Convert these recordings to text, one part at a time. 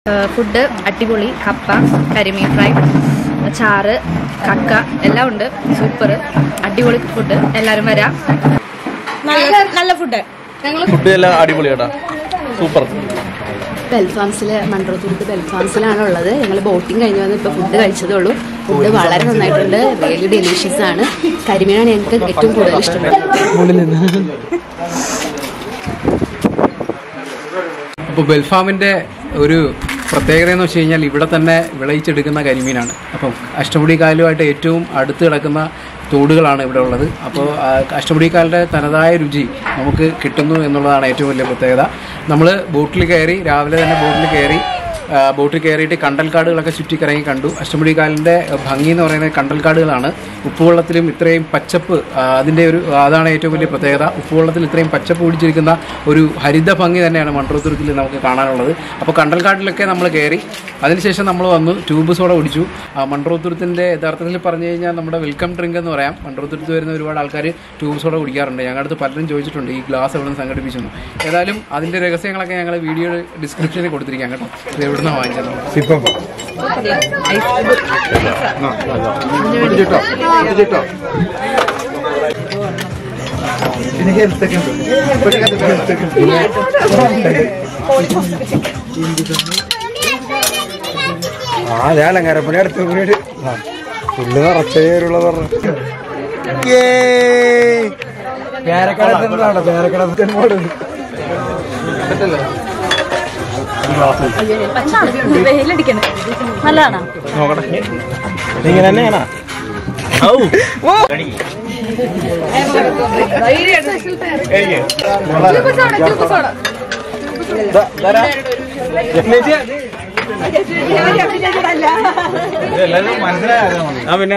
Food അടിപൊളി കപ്പ കരിമീൻ ഫ്രൈ ചാറ് കക്ക എല്ലാം ഉണ്ട് സൂപ്പർ അടിപൊളി ഫുഡ് എല്ലാവരും വരാം നല്ല നല്ല ഫുഡ് ഫുഡ് എല്ലാം അടിപൊളിയാട്ടാ സൂപ്പർ ബെൽഫാംസിൽ മൺട്രോത്തുരുത്ത് ബെൽഫാംസിലാണ് ഉള്ളത് ഞങ്ങൾ ബോട്ടിംഗ് കഴിഞ്ഞ് വന്ന് ഇപ്പോൾ ഫുഡ് കഴിച്ചതേ ഉള്ളൂ ഫുഡ് വളരെ നന്നായിട്ടുണ്ട് റിയലി ഡെലീഷ്യസ് ആണ് കരിമീനാണ് ഞങ്ങൾക്ക് ഏറ്റവും കൂടുതൽ ഇഷ്ടപ്പെട്ടത് അപ്പോൾ ബെൽഫാമിൻ്റെ ഒരു പ്രത്യേകത എന്ന് വെച്ച് കഴിഞ്ഞാൽ ഇവിടെ തന്നെ വിളയിച്ചെടുക്കുന്ന കരിമീനാണ് അപ്പം അഷ്ടമുടി കായലുമായിട്ട് ഏറ്റവും അടുത്ത് കിടക്കുന്ന തോടുകളാണ് ഇവിടെ ഉള്ളത് അപ്പോൾ ആ, അഷ്ടമുടി കായലിൻ്റെ തനതായ രുചി നമുക്ക് കിട്ടുന്നു എന്നുള്ളതാണ് ഏറ്റവും വലിയ പ്രത്യേകത നമ്മൾ ബോട്ടിൽ കയറി രാവിലെ തന്നെ ബോട്ടിൽ കയറി ആ, ബോട്ടിൽ കയറിയിട്ട് കണ്ടൽക്കാടുകളൊക്കെ ചുറ്റിക്കറങ്ങി കണ്ടു അഷ്ടമുടി കായലിൻ്റെ ഭംഗി എന്ന് പറയുന്നത് കണ്ടൽക്കാടുകളാണ് ഉപ്പുവെള്ളത്തിലും ഇത്രയും പച്ചപ്പ് ആ, അതിൻ്റെ ഒരു അതാണ് ഏറ്റവും വലിയ പ്രത്യേകത ഉപ്പുവെള്ളത്തിൽ ഇത്രയും പച്ചപ്പ് പിടിച്ചിരിക്കുന്ന ഒരു ഹരിത ഭംഗി തന്നെയാണ് മൺട്രോത്തുരുത്തിൽ നമുക്ക് കാണാനുള്ളത് അപ്പോൾ കണ്ടൽക്കാട്ടിലൊക്കെ നമ്മൾ കയറി അതിനുശേഷം നമ്മൾ വന്നു ട്യൂബ് സോഡ കുടിച്ചു ആ, മൺട്രോത്തുരുത്തിൻ്റെ യഥാർത്ഥത്തിൽ പറഞ്ഞു കഴിഞ്ഞാൽ നമ്മുടെ വെൽക്കം ഡ്രിങ്ക് എന്ന് പറയാം മൺട്രോത്തുരുത്ത് വരുന്ന ഒരുപാട് ആൾക്കാർ ട്യൂബ് സോഡ കുടിക്കാറുണ്ട് ഞങ്ങളുടെ അടുത്ത് പലരും ചോദിച്ചിട്ടുണ്ട് ഈ ഗ്ലാസ് എവിടെ നിന്ന് സംഘടിപ്പിച്ചു എന്ന്. ഏതായാലും അതിൻ്റെ രഹസ്യങ്ങളൊക്കെ ഞങ്ങൾ വീഡിയോ ഡിസ്ക്രിപ്ഷനിൽ കൊടുത്തിരിക്കാം കേട്ടോ ഇത് എവിടെ നിന്നാണ് വാങ്ങിച്ചത് ആ ഞാൻ അലങ്കാരപ്പണി അടുത്ത് കൂടി പുല്ല് നിറച്ചേരുള്ള പറഞ്ഞു പേരക്കട തിന്നതാണോ പേരക്കട തിന്നോട് വെയിലടിക്കണേ നല്ലതാണോ ഇങ്ങനെ തന്നെയാണോ ആ പിന്നെ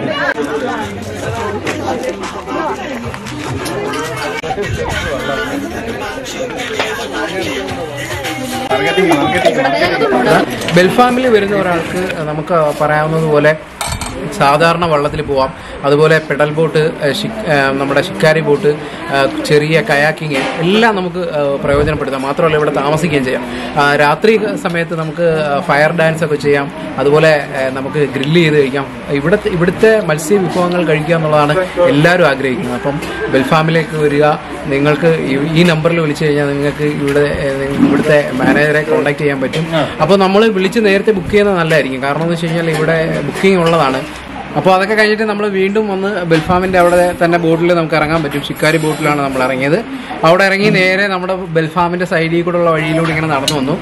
ബെൽഫാമിൽ വരുന്ന ഒരാൾക്ക് നമുക്ക് പറയാവുന്നതുപോലെ സാധാരണ വള്ളത്തിൽ പോവാം അതുപോലെ പെഡൽ ബോട്ട് ഏഹ് ഷിക്- ഏഹ് നമ്മുടെ ഷിക്കാരി ബോട്ട് ഏഹ് ചെറിയ കയാക്കിങ് എല്ലാം നമുക്ക് ഏഹ് പ്രയോജനപ്പെടുത്താം മാത്രമല്ല ഇവിടെ താമസിക്കുകയും ചെയ്യാം ആ, രാത്രി സമയത്ത് നമുക്ക് ഫയർ ഡാൻസ് ഒക്കെ ചെയ്യാം അതുപോലെ ഏഹ് നമുക്ക് ഗ്രില്ല് ചെയ്ത് കഴിക്കാം ഇവിടുത്തെ ഇവിടുത്തെ മത്സ്യ വിഭവങ്ങൾ കഴിക്കുക എന്നുള്ളതാണ് എല്ലാവരും ആഗ്രഹിക്കുന്നത് അപ്പം ബെൽഫാമിലേക്ക് വരിക നിങ്ങൾക്ക് ഈ- ഈ നമ്പറിൽ വിളിച്ചു കഴിഞ്ഞാൽ നിങ്ങൾക്ക് ഇവിടെ ഏഹ്, ഇവിടുത്തെ മാനേജറെ കോൺടാക്ട് ചെയ്യാൻ പറ്റും അപ്പോൾ നമ്മൾ വിളിച്ച് നേരത്തെ ബുക്ക് ചെയ്യുന്നത് നല്ലതായിരിക്കും കാരണം എന്ന് വെച്ച് കഴിഞ്ഞാൽ ഇവിടെ ബുക്കിംഗ് ഉള്ളതാണ് അപ്പോൾ അതൊക്കെ കഴിഞ്ഞിട്ട് നമ്മൾ വീണ്ടും വന്ന് ബെൽഫാമിൻ്റെ അവിടെ തന്നെ ബോട്ടിൽ നമുക്ക് ഇറങ്ങാൻ പറ്റും ഷിക്കാരി ബോട്ടിലാണ് നമ്മൾ ഇറങ്ങിയത് അവിടെ ഇറങ്ങി നേരെ നമ്മുടെ ബെൽഫാമിൻ്റെ സൈഡിൽ കൂടെയുള്ള വഴിയിലൂടെ ഇങ്ങനെ നടന്നു വന്നു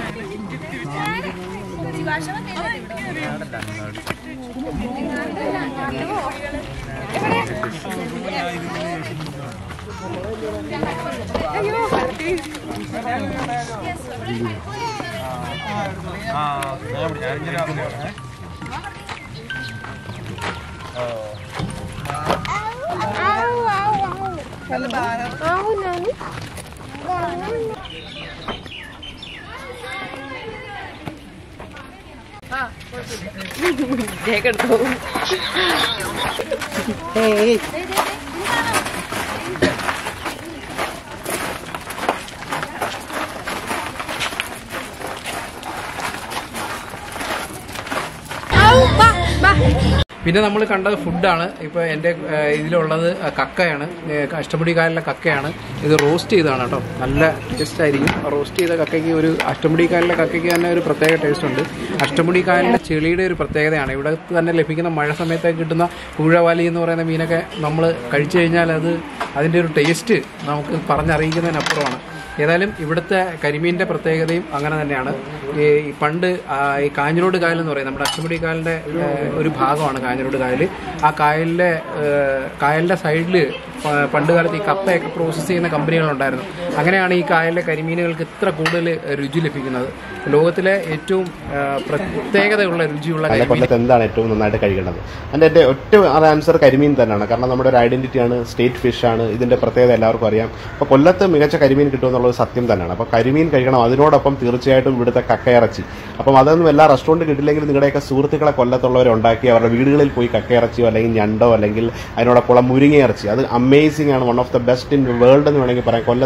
പിന്നെ നമ്മൾ കണ്ടത് ഫുഡാണ് ഇപ്പോൾ എൻ്റെ ഏഹ്, ഇതിലുള്ളത് കക്കയാണ് ഏഹ്, അഷ്ടമുടി കായലിലെ കക്കയാണ് ഇത് റോസ്റ്റ് ചെയ്തതാണ് കേട്ടോ നല്ല ടേസ്റ്റ് ആയിരിക്കും റോസ്റ്റ് ചെയ്ത കക്കയ്ക്ക് ഒരു അഷ്ടമുടി കായലിലെ കക്കയ്ക്ക് തന്നെ ഒരു പ്രത്യേക ടേസ്റ്റ് ഉണ്ട് അഷ്ടമുടി കായലിലെ ചെളിയുടെ ഒരു പ്രത്യേകതയാണ് ഇവിടെ തന്നെ ലഭിക്കുന്ന മഴ സമയത്തൊക്കെ കിട്ടുന്ന പുഴവാലി എന്ന് പറയുന്ന മീനൊക്കെ നമ്മൾ കഴിച്ചു കഴിഞ്ഞാൽ അത് അതിൻ്റെ ഒരു ടേസ്റ്റ് നമുക്ക് പറഞ്ഞറിയിക്കുന്നതിനപ്പുറമാണ് ഏതായാലും ഇവിടുത്തെ കരിമീൻ്റെ പ്രത്യേകതയും അങ്ങനെ തന്നെയാണ് ഈ ഈ പണ്ട് ആ, ഈ കാഞ്ഞിരോട് കായൽ എന്ന് പറയും നമ്മുടെ അഷ്ടമുടി കായലിൻ്റെ ഏഹ്, ഒരു ഭാഗമാണ് കാഞ്ഞിരോട് കായൽ ആ കായലിലെ ഏഹ്, കായലിൻ്റെ സൈഡിൽ പണ്ട് കാലത്ത് ഈ കപ്പയൊക്കെ പ്രോസസ്സ് ചെയ്യുന്ന കമ്പനികളുണ്ടായിരുന്നു അങ്ങനെയാണ് ഈ കായലിലെ കരിമീനുകൾക്ക് ഇത്ര കൂടുതൽ രുചി ലഭിക്കുന്നത് ലോകത്തിലെ ഏറ്റവും ഏഹ്, പ്രത്യേകതയുള്ള രുചിയുള്ള അല്ലെ കരിമീൻ കൊല്ലത്ത് എന്താണ് ഏറ്റവും നന്നായിട്ട് കഴിക്കേണ്ടത് അതിന്റെ എന്റെ ഒറ്റ ആൻസർ കരിമീൻ തന്നെയാണ് കാരണം നമ്മുടെ ഒരു ഐഡന്റിറ്റിയാണ് സ്റ്റേറ്റ് ഫിഷ് ആണ് ഇതിന്റെ പ്രത്യേകത എല്ലാവർക്കും അറിയാം അപ്പോൾ കൊല്ലത്ത് മികച്ച കരിമീൻ കിട്ടുമെന്നുള്ളത് സത്യം തന്നെയാണ് അപ്പോൾ കരിമീൻ കഴിക്കണം അതിനോടൊപ്പം തീർച്ചയായിട്ടും ഇവിടുത്തെ കക്കയിറച്ചി അപ്പം അതൊന്നും എല്ലാ റെസ്റ്റോറൻറ്റ് കിട്ടില്ലെങ്കിൽ നിങ്ങളുടെയൊക്കെ സുഹൃത്തുക്കളെ കൊല്ലത്തുള്ളവർ ഉണ്ടാക്കി അവരുടെ വീടുകളിൽ പോയി കക്കയിറച്ചിയോ അല്ലെങ്കിൽ ഞണ്ടോ അല്ലെങ്കിൽ അതിനോടൊപ്പമുള്ള മുരിങ്ങയിറച്ചി അത് അമേസിംഗ് ആണ് one of the best in world എന്ന് വേണമെങ്കിൽ പറയാം കൊല്ലത്ത് കിട്ടുന്ന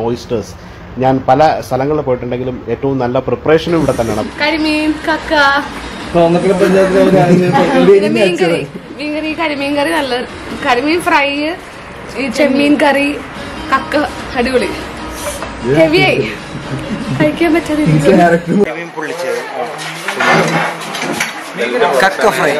ഓയിസ്റ്റേഴ്സ് ഞാൻ പല സ്ഥലങ്ങളിൽ പോയിട്ടുണ്ടെങ്കിലും ഏറ്റവും നല്ല പ്രിപ്പറേഷനും ഇവിടെ തന്നെയാണ് കരിമീൻ കക്ക തോന്നക്കൽ പഞ്ചായത്തിലെ ഒരു ആളുകൾ പിന്നെ മീൻകറി മീൻകറി കരിമീൻ കറി നല്ല കരിമീൻ ഫ്രൈ ഈ ചെമ്മീൻ കറി കക്ക അടിപൊളി ഹെവിയായി കഴിക്കാൻ പറ്റാതെ കക്ക ഫ്രൈ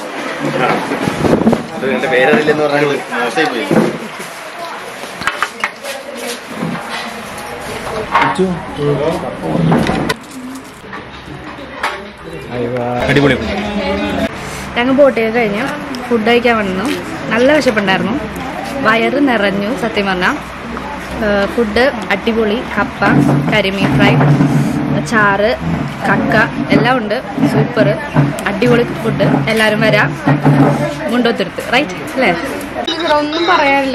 അടിപൊളി ഞങ്ങൾ ബോട്ട് ചെയ്ത് കഴിഞ്ഞ് ഫുഡ് കഴിക്കാൻ വന്നു നല്ല വിശപ്പുണ്ടായിരുന്നു വയറ് നിറഞ്ഞു സത്യം പറഞ്ഞാൽ ഫുഡ് അടിപൊളി കപ്പ കരിമീൻ ഫ്രൈ ചാറ് കക്ക എല്ലാം ഉണ്ട് സൂപ്പർ അടിപൊളി ഫുഡ് എല്ലാവരും വരാം മുണ്ടോത്തെടുത്ത് റൈറ്റ് അല്ലേ ഒന്നും പറയാനില്ല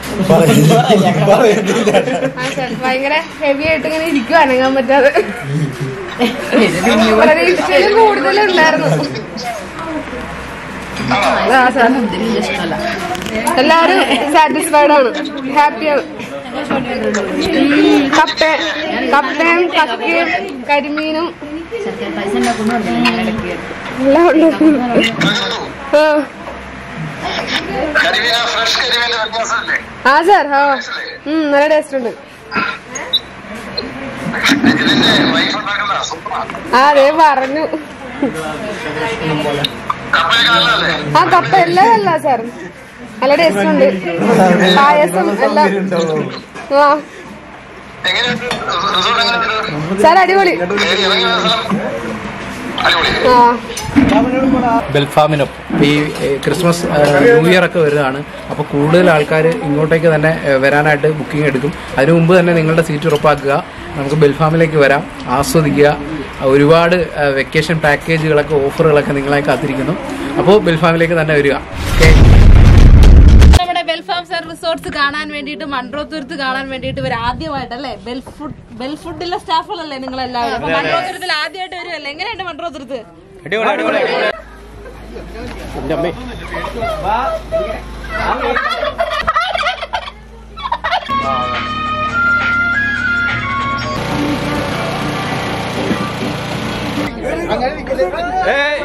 ഭയങ്കര ഹെവി ആയിട്ട് ഇങ്ങനെ ഇരിക്കും അനങ്ങാൻ പറ്റാതെ പ്രതീക്ഷയിൽ കൂടുതലുണ്ടായിരുന്നു ആ, സാർ. എല്ലാരും സാറ്റിസ്ഫൈഡ് ആണ് ഹാപ്പിയാണ് കപ്പ കപ്പയും കക്കയും കരിമീനും എല്ലാം ഉണ്ട് ആ. ആ സാർ ആ ഉം, നല്ല ടേസ്റ്റ് ഉണ്ട് ആ അതെ പറഞ്ഞു ആ കപ്പ എല്ലാം അല്ല സാർ നല്ല ടേസ്റ്റ് ഉണ്ട് പായസം എല്ലാം ആ സാർ അടിപൊളി ആ ബെൽഫാമിനൊപ്പം ഈ ഏ, ക്രിസ്മസ് ഏ, ന്യൂ ഇയർ ഒക്കെ വരുന്നതാണ് അപ്പോൾ കൂടുതൽ ആൾക്കാർ ഇങ്ങോട്ടേക്ക് തന്നെ ഏ, വരാനായിട്ട് ബുക്കിംഗ് എടുക്കും അതിനു മുമ്പ് തന്നെ നിങ്ങളുടെ സീറ്റ് ഉറപ്പാക്കുക നമുക്ക് ബെൽഫാമിലേക്ക് വരാം ആസ്വദിക്കുക ഒരുപാട് ഏ, വെക്കേഷൻ പാക്കേജുകളൊക്കെ ഓഫറുകളൊക്കെ നിങ്ങളെ കാത്തിരിക്കുന്നു അപ്പോൾ ബെൽഫാമിലേക്ക് തന്നെ വരിക ഓക്കെ നമ്മുടെ ബെൽഫാം സർ റിസോർട്ട്സ് കാണാൻ വേണ്ടിയിട്ട് മൺട്രോത്തുരുത്ത് കാണാൻ വേണ്ടിയിട്ട് ഇവർ ആദ്യമായിട്ടല്ലേ ബെൽഫുഡ് ബെൽഫുഡിലെ സ്റ്റാഫുകളല്ലേ നിങ്ങൾ എല്ലാവരും അപ്പൊ മൺട്രോത്തുരുത്തിൽ ആദ്യമായിട്ട് വരുമല്ലേ എങ്ങനെയുണ്ട് മൺട്രോത്തുരുത്ത് ഏയ്